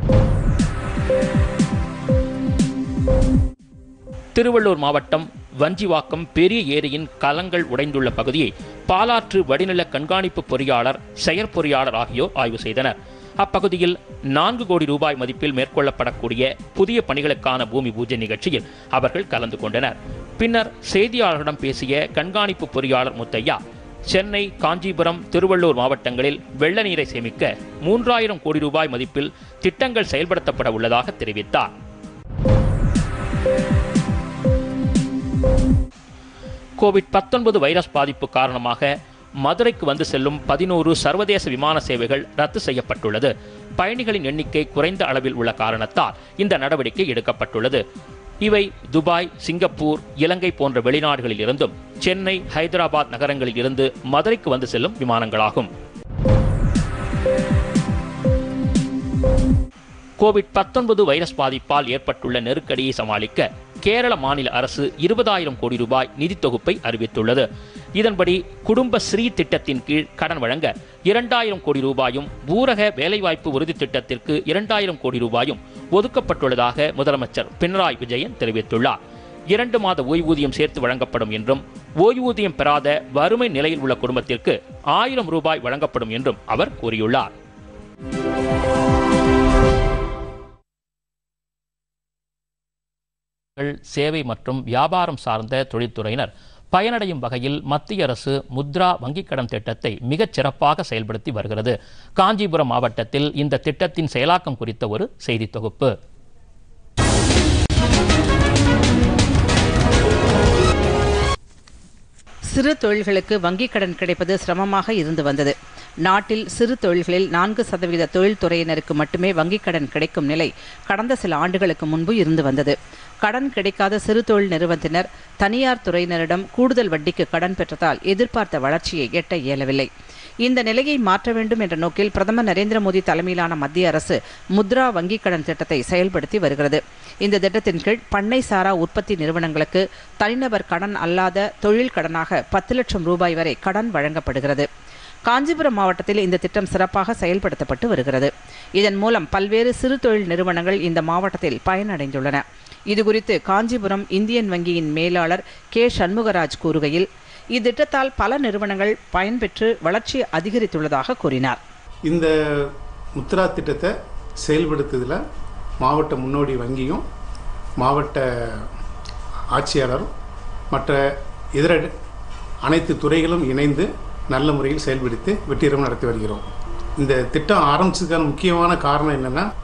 திருவள்ளூர் மாவட்டம் வஞ்சிவாக்கம் பெரிய ஏரியின் கலங்கள் உடைந்துள்ள பகுதியை பாலாற்று வடிநில கண்காணிப்பு பொறியாளர் செயற்பொறியாளர் ஆகியோர் ஆய்வு செய்தனர் அப்பகுதியில் நான்கு கோடி ரூபாய் மதிப்பில் மேற்கொள்ளப்படக்கூடிய புதிய பணிகளுக்கான பூமி பூஜை நிகழ்ச்சியில் அவர்கள் கலந்து கொண்டனர் பின்னர் செய்தியாளர்களிடம் பேசிய கண்காணிப்பு பொறியாளர் முத்தையா சென்னை காஞ்சிபுரம் திருவள்ளூர் மாவட்டங்களில் வெள்ள நீரை சேமிக்க மூன்றாயிரம் கோடி ரூபாய் மதிப்பில் திட்டங்கள் செயல்படுத்தப்பட உள்ளதாக தெரிவித்தார் கோவிட் பத்தொன்பது வைரஸ் பாதிப்பு காரணமாக மதுரைக்கு வந்து செல்லும் பதினோரு சர்வதேச விமான சேவைகள் ரத்து செய்யப்பட்டுள்ளது பயணிகளின் எண்ணிக்கை குறைந்த அளவில் உள்ள காரணத்தால் இந்த நடவடிக்கை எடுக்கப்பட்டுள்ளது இவை துபாய் சிங்கப்பூர் இலங்கை போன்ற வெளிநாடுகளில் இருந்தும் சென்னை ஹைதராபாத் நகரங்களில் இருந்து மதுரைக்கு வந்து செல்லும் விமானங்களாகும் கோவிட் பத்தொன்பது வைரஸ் பாதிப்பால் ஏற்பட்டுள்ள நெருக்கடியை சமாளிக்க கேரள மாநில அரசு இருபதாயிரம் கோடி ரூபாய் நிதி தொகுப்பை அறிவித்துள்ளது இதன்படி குடும்ப ஸ்ரீ திட்டத்தின் கீழ் கடன் வழங்க இரண்டாயிரம் கோடி ரூபாயும் ஊரக வேலைவாய்ப்பு உறுதி திட்டத்திற்கு இரண்டாயிரம் கோடி ரூபாயும் ஒதுக்கப்பட்டுள்ளதாக முதலமைச்சர் பினராயி விஜயன் தெரிவித்துள்ளார் இரண்டு மாத ஓய்வூதியம் சேர்த்து வழங்கப்படும் என்றும் ஓய்வூதியம் பெறாத வறுமை நிலையில் உள்ள குடும்பத்திற்கு ஆயிரம் ரூபாய் வழங்கப்படும் என்றும் அவர் கூறியுள்ளார் சேவை மற்றும் வியாபாரம் சார்ந்த தொழில்துறையினர் பயனடையும் வகையில் மத்திய அரசு முத்ரா வங்கிக் கடன் திட்டத்தை மிகச் சிறப்பாக செயல்படுத்தி வருகிறது காஞ்சிபுரம் மாவட்டத்தில் இந்த திட்டத்தின் செயலாக்கம் குறித்த ஒரு செய்தி தொகுப்பு சிறு தொழில்களுக்கு வங்கிக் கடன் கிடைப்பது சிரமமாக இருந்து வந்தது நாட்டில் சிறு தொழில்களில் நான்கு சதவீத தொழில்துறையினருக்கு மட்டுமே வங்கிக் கடன் கிடைக்கும் நிலை கடந்த சில ஆண்டுகளுக்கு முன்பு இருந்து வந்தது கடன் கிடைக்காத சிறு தொழில் நிறுவனத்தினர் தனியார் துறையினரிடம் கூடுதல் வட்டிக்கு கடன் பெற்றதால் எதிர்பார்த்த வளர்ச்சியை எட்ட இயலவில்லை இந்த நிலையை மாற்ற வேண்டும் என்ற நோக்கில் பிரதமர் நரேந்திர மோடி தலைமையிலான மத்திய அரசு முத்ரா வங்கிக் கடன் திட்டத்தை செயல்படுத்தி வருகிறது இந்த திட்டத்தின் கீழ் பண்ணை சாரா உற்பத்தி நிறுவனங்களுக்கு தனிநபர் கடன் அல்லாத தொழில் கடனாக பத்து லட்சம் ரூபாய் வரை கடன் வழங்கப்படுகிறது காஞ்சிபுரம் மாவட்டத்தில் இந்த திட்டம் சிறப்பாக செயல்படுத்தப்பட்டு வருகிறது இதன் மூலம் பல்வேறு சிறு தொழில் நிறுவனங்கள் இந்த மாவட்டத்தில் பயனடைந்துள்ளன இதுகுறித்து காஞ்சிபுரம் இந்தியன் வங்கியின் மேலாளர் கே சண்முகராஜ் கூறுகையில் இத்திட்டத்தால் பல நிறுவனங்கள் பயன்பெற்று வளர்ச்சி அதிகரித்துள்ளதாக கூறினார் இந்த முத்ரா திட்டத்தை செயல்படுத்துறதுல மாவட்ட முன்னோடி வங்கியும் மாவட்ட ஆட்சியாளரும் மற்ற இதர அனைத்து துறைகளும் இணைந்து நல்ல முறையில் செயல்படுத்தி வெற்றிகரமாக நடத்தி வருகிறோம் இந்த திட்டம் ஆரம்பிச்சதுக்கான முக்கியமான காரணம் என்னென்னா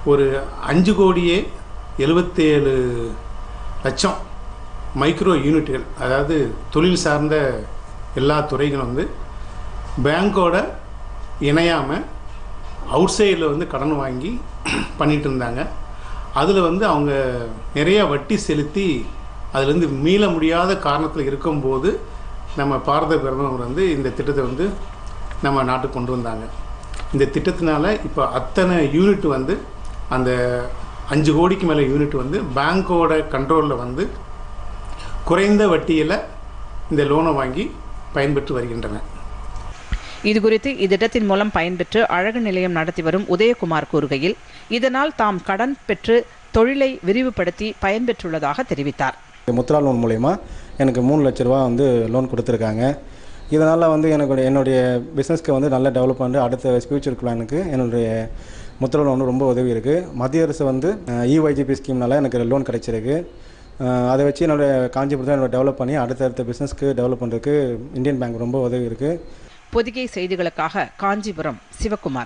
ஒரு அஞ்சு கோடியே எழுபத்தேழு லட்சம் மைக்ரோ யூனிட்டுகள் அதாவது தொழில் சார்ந்த எல்லா துறைகளும் வந்து பேங்க்கோட இணையாமல் அவுட் சைடில் வந்து கடன் வாங்கி பண்ணிட்டு இருந்தாங்க அதில் வந்து அவங்க நிறைய வட்டி செலுத்தி அதுலேருந்து மீள முடியாத காரணத்தில் இருக்கும்போது நம்ம பாரத பிரதமர் வந்து இந்த திட்டத்தை வந்து நம்ம நாட்டுக்கு கொண்டு வந்தாங்க இந்த திட்டத்தினால இப்போ அத்தனை யூனிட் வந்து அந்த அஞ்சு கோடிக்கு மேலே யூனிட் வந்து பேங்க்கோட கண்ட்ரோலில் வந்து குறைந்த வட்டியில் இந்த லோனை வாங்கி பயன்பெற்று வருகின்றன இதுகுறித்து இத்திட்டத்தின் மூலம் பயன்பெற்று அழகு நிலையம் நடத்தி வரும் உதயகுமார் கூறுகையில் இதனால் தாம் கடன் பெற்று தொழிலை விரிவுபடுத்தி பயன்பெற்றுள்ளதாக தெரிவித்தார் முத்ரா லோன் மூலயமா எனக்கு மூணு லட்ச ரூபா வந்து லோன் கொடுத்துருக்காங்க இதனால் வந்து எனக்கு என்னுடைய பிஸ்னஸ்க்கு வந்து நல்ல டெவலப் பண்ணி அடுத்த ஃபியூச்சர் பிளானுக்கு என்னுடைய முத்ரா லோன் ரொம்ப உதவி இருக்குது மத்திய அரசு வந்து இஒய்ஜிபி ஸ்கீம்னால எனக்கு லோன் கிடைச்சிருக்கு அஹ் அதை வச்சு என்னோட காஞ்சிபுரத்தை என்னோட டெவலப் பண்ணி அடுத்தடுத்த பிஸ்னஸ்க்கு டெவலப் பண்ணுறதுக்கு இந்தியன் பேங்க் ரொம்ப உதவி இருக்குது பொதிகை செய்திகளுக்காக காஞ்சிபுரம் சிவக்குமார்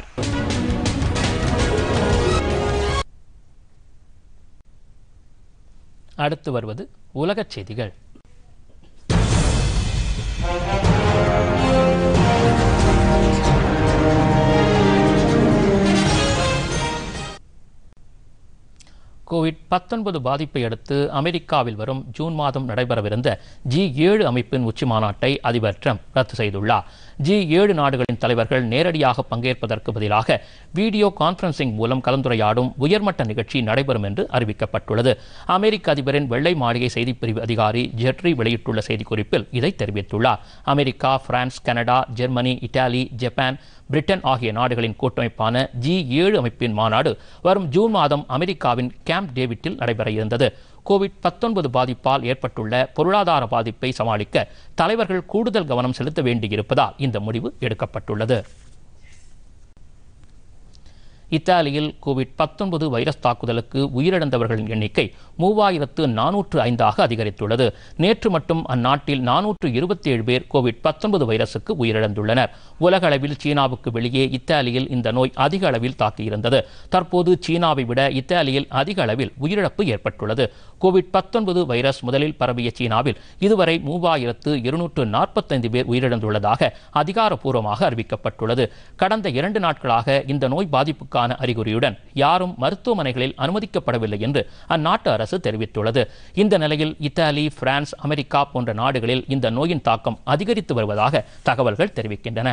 அடுத்து வருவது உலகச் செய்திகள் கோவிட் பத்தொன்பது பாதிப்பை அடுத்து அமெரிக்காவில் வரும் ஜூன் மாதம் நடைபெறவிருந்த ஜி ஏழு அமைப்பின் உச்சி மாநாட்டை அதிபர் ட்ரம்ப் ரத்து செய்துள்ளார் ஜி ஏழு நாடுகளின் தலைவர்கள் நேரடியாக பங்கேற்பதற்கு பதிலாக வீடியோ கான்பரன்சிங் மூலம் கலந்துரையாடும் உயர்மட்ட நிகழ்ச்சி நடைபெறும் என்று அறிவிக்கப்பட்டுள்ளது அமெரிக்க அதிபரின் வெள்ளை மாளிகை செய்திப்பிரிவு அதிகாரி ஜெட்ரி வெளியிட்டுள்ள செய்திக்குறிப்பில் இதை தெரிவித்துள்ளார் America France Canada Germany Italy Japan Britain ஆகிய நாடுகளின் கூட்டமைப்பான ஜி ஏழு அமைப்பின் மாநாடு வரும் ஜூன் மாதம் அமெரிக்காவின் கேம்ப் டேவிட்டில் நடைபெற இருந்தது கோவிட் பத்தொன்பது பாதிப்பால் ஏற்பட்டுள்ள பொருளாதார பாதிப்பை சமாளிக்க தலைவர்கள் கூடுதல் கவனம் செலுத்த வேண்டியிருப்பதால் இந்த முடிவு எடுக்கப்பட்டுள்ளது இத்தாலியில் கோவிட் பத்தொன்பது வைரஸ் தாக்குதலுக்கு உயிரிழந்தவர்களின் எண்ணிக்கை மூவாயிரத்து நானூற்று ஐந்தாக அதிகரித்துள்ளது நேற்று மட்டும் அந்நாட்டில் நானூற்று இருபத்தி ஏழு பேர் கோவிட் பத்தொன்பது வைரசுக்கு உயிரிழந்துள்ளனர் உலக அளவில் சீனாவுக்கு வெளியே இத்தாலியில் இந்த நோய் அதிக அளவில் தாக்கியிருந்தது தற்போது சீனாவை விட இத்தாலியில் அதிக அளவில் உயிரிழப்பு ஏற்பட்டுள்ளது கோவிட் பத்தொன்பது வைரஸ் முதலில் பரவிய சீனாவில் இதுவரை மூவாயிரத்து இருநூற்று நாற்பத்தைந்து பேர் உயிரிழந்துள்ளதாக அதிகாரப்பூர்வமாக அறிவிக்கப்பட்டுள்ளது கடந்த இரண்டு நாட்களாக இந்த நோய் பாதிப்புக்கான அறிகுறியுடன் யாரும் மருத்துவமனைகளில் அனுமதிக்கப்படவில்லை என்று அந்நாட்டு அரசு தெரிவித்துள்ளது இந்த நிலையில் இத்தாலி பிரான்ஸ் அமெரிக்கா போன்ற நாடுகளில் இந்த நோயின் தாக்கம் அதிகரித்து வருவதாக தகவல்கள் தெரிவிக்கின்றன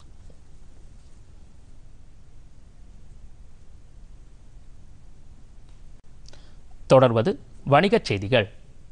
தொடர்வது வணிகச் செய்திகள்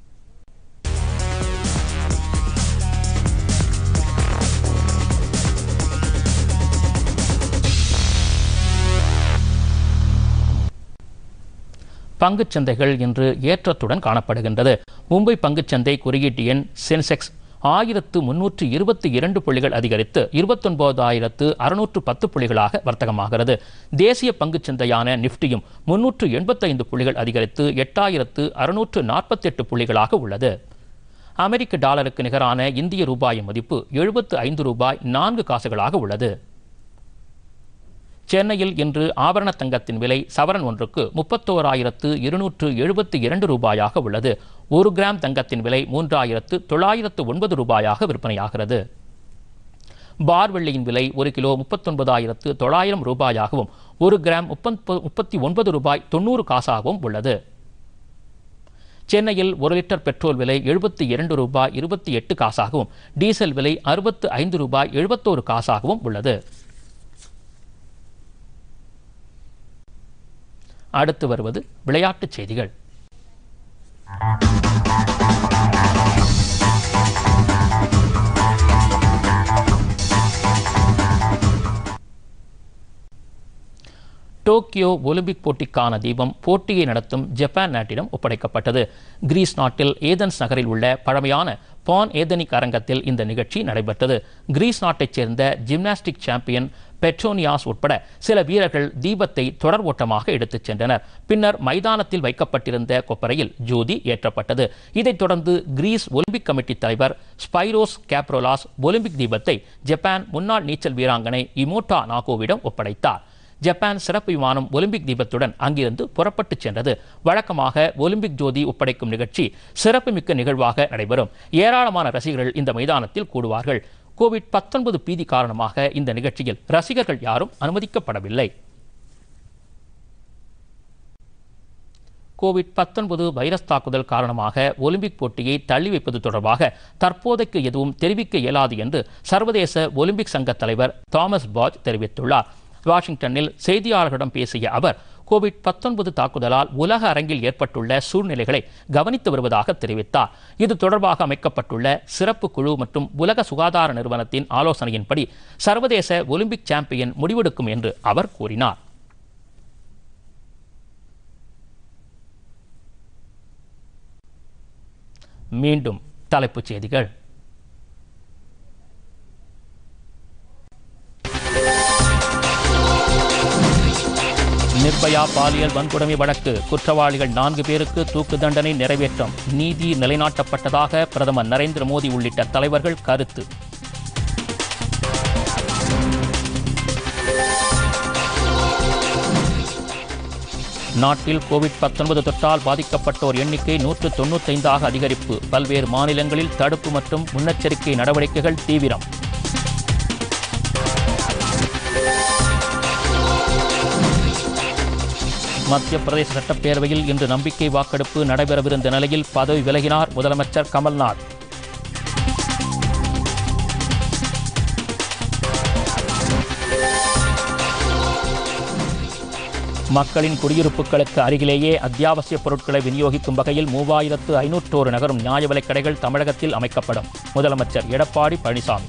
பங்குச் சந்தைகள் இன்று ஏற்றத்துடன் காணப்படுகின்றது மும்பை பங்குச்சந்தை குறியீட்டு எண் சென்செக்ஸ் ஆயிரத்து முன்னூற்று இருபத்தி இரண்டு புள்ளிகள் அதிகரித்து இருபத்தொன்பதாயிரத்து அறுநூற்று பத்து புள்ளிகளாக வர்த்தகமாகிறது தேசிய பங்குச்சந்தையான நிஃப்டியும் முன்னூற்று எண்பத்தைந்து புள்ளிகள் அதிகரித்து எட்டாயிரத்து அறுநூற்று நாற்பத்தெட்டு புள்ளிகளாக உள்ளது அமெரிக்க டாலருக்கு நிகரான இந்திய ரூபாயின் மதிப்பு எழுபத்து ஐந்து ரூபாய் நான்கு காசுகளாக உள்ளது சென்னையில் இன்று ஆபரண தங்கத்தின் விலை சவரன் ஒன்றுக்கு முப்பத்தோராயிரத்து இருநூற்று எழுபத்தி இரண்டு ரூபாயாக உள்ளது ஒரு கிராம் தங்கத்தின் விலை மூன்றாயிரத்து தொள்ளாயிரத்து ஒன்பது ரூபாயாக விற்பனையாகிறது பார் வெள்ளியின் விலை ஒரு கிலோ முப்பத்தொன்பதாயிரத்து தொள்ளாயிரம் ரூபாயாகவும் ஒரு கிராம் முப்பத்து முப்பத்தி ஒன்பது ரூபாய் தொண்ணூறு காசாகவும் உள்ளது சென்னையில் ஒரு லிட்டர் பெட்ரோல் விலை எழுபத்தி இரண்டு ரூபாய் இருபத்தி எட்டு காசாகவும் டீசல் விலை அறுபத்து ஐந்து ரூபாய் எழுபத்தோரு காசாகவும் உள்ளது அடுத்து வருவது விளையாட்டுச் செய்திகள் டோக்கியோ ஒலிம்பிக் போட்டிக்கான தீபம் போட்டியை நடத்தும் ஜப்பான் நாட்டிடம் ஒப்படைக்கப்பட்டது கிரீஸ் நாட்டில் ஏதென்ஸ் நகரில் உள்ள பழமையான பான் ஏதனிக் அரங்கத்தில் இந்த நிகழ்ச்சி நடைபெற்றது கிரீஸ் நாட்டைச் சேர்ந்த ஜிம்னாஸ்டிக் சாம்பியன் பெட்ரோனியாஸ் உட்பட சில வீரர்கள் தீபத்தை தொடர் ஓட்டமாக எடுத்துச் சென்றனர் பின்னர் மைதானத்தில் வைக்கப்பட்டிருந்த கொப்பரையில் ஜோதி ஏற்றப்பட்டது இதைத் தொடர்ந்து கிரீஸ் ஒலிம்பிக் கமிட்டி தலைவர் ஸ்பைரோஸ் கேப்ரோலாஸ் ஒலிம்பிக் தீபத்தை ஜப்பான் முன்னாள் நீச்சல் வீராங்கனை இமோட்டா நாகோவிடம் ஒப்படைத்தார் ஜப்பான் சிறப்பு விமானம் ஒலிம்பிக் தீபத்துடன் அங்கிருந்து புறப்பட்டுச் சென்றது வழக்கமாக ஒலிம்பிக் ஜோதி ஒப்படைக்கும் நிகழ்ச்சி சிறப்புமிக்க நிகழ்வாக நடைபெறும் ஏராளமான ரசிகர்கள் இந்த மைதானத்தில் கூடுவார்கள் கோவிட் பத்தொன்பது பீதி காரணமாக இந்த நிகழ்ச்சியில் ரசிகர்கள் யாரும் அனுமதிக்கப்படவில்லை கோவிட் பத்தொன்பது வைரஸ் தாக்குதல் காரணமாக ஒலிம்பிக் போட்டியை தள்ளி வைப்பது தொடர்பாக தற்போதைக்கு எதுவும் தெரிவிக்க இயலாது என்று சர்வதேச ஒலிம்பிக் சங்க தலைவர் தாமஸ் பாஜ் தெரிவித்துள்ளார் வாஷிங்டனில் செய்தியாளர்களிடம் பேசிய அவர் கோவிட் பத்தொன்பது தாக்குதலால் உலக அரங்கில் ஏற்பட்டுள்ள சூழ்நிலைகளை கவனித்து வருவதாக தெரிவித்தார் இது தொடர்பாக அமைக்கப்பட்டுள்ள சிறப்பு குழு மற்றும் உலக சுகாதார நிறுவனத்தின் ஆலோசனையின்படி சர்வதேச ஒலிம்பிக் சாம்பியன் முடிவெடுக்கும் என்று அவர் கூறினார் மீண்டும் தலைப்புச் செய்திகள் நிர்பயா பாலியல் வன்கொடுமை வழக்கு குற்றவாளிகள் நான்கு பேருக்கு தூக்கு தண்டனை நிறைவேற்றம் நீதி நிலைநாட்டப்பட்டதாக பிரதமர் நரேந்திர மோடி உள்ளிட்ட தலைவர்கள் கருத்து நாட்டில் கோவிட் பத்தொன்பது தொற்றால் பாதிக்கப்பட்டோர் எண்ணிக்கை நூற்று தொண்ணூத்தைந்தாக அதிகரிப்பு பல்வேறு மாநிலங்களில் தடுப்பு மற்றும் முன்னெச்சரிக்கை நடவடிக்கைகள் தீவிரம் மத்திய பிரதேச சட்டப்பேரவையில் இன்று நம்பிக்கை வாக்கெடுப்பு நடைபெறவிருந்த நிலையில் பதவி விலகினார் முதலமைச்சர் கமல்நாத் மக்களின் குடியிருப்புகளுக்கு அருகிலேயே அத்தியாவசிய பொருட்களை விநியோகிக்கும் வகையில் மூவாயிரத்து ஐநூற்றோரு நகரும் நியாய விலைக் கடைகள் தமிழகத்தில் அமைக்கப்படும் முதலமைச்சர் எடப்பாடி பழனிசாமி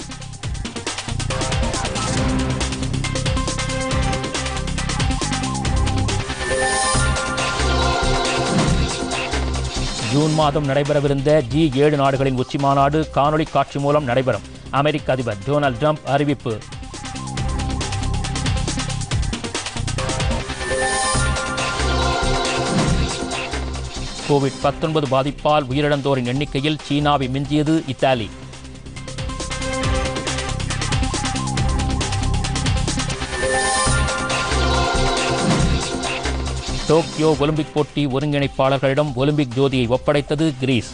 ஜூன் மாதம் நடைபெறவிருந்த ஜி ஏழு நாடுகளின் உச்சி மாநாடு காணொலி காட்சி மூலம் நடைபெறும் அமெரிக்க அதிபர் டொனால்ட் ட்ரம்ப் அறிவிப்பு கோவிட் பத்தொன்பது பாதிப்பால் உயிரிழந்தோரின் எண்ணிக்கையில் சீனாவை மிஞ்சியது இத்தாலி டோக்கியோ ஒலிம்பிக் போட்டி ஒருங்கிணைப்பாளர்களிடம் ஒலிம்பிக் ஜோதியை ஒப்படைத்தது கிரீஸ்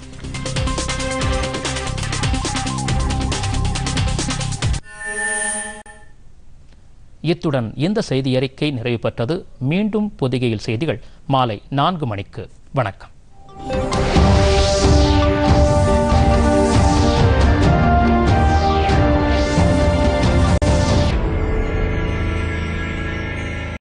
இத்துடன் இந்த செய்தி அறிக்கை நிறைவு பெற்றது மீண்டும் பொதிகையில் செய்திகள் மாலை நான்கு மணிக்கு வணக்கம்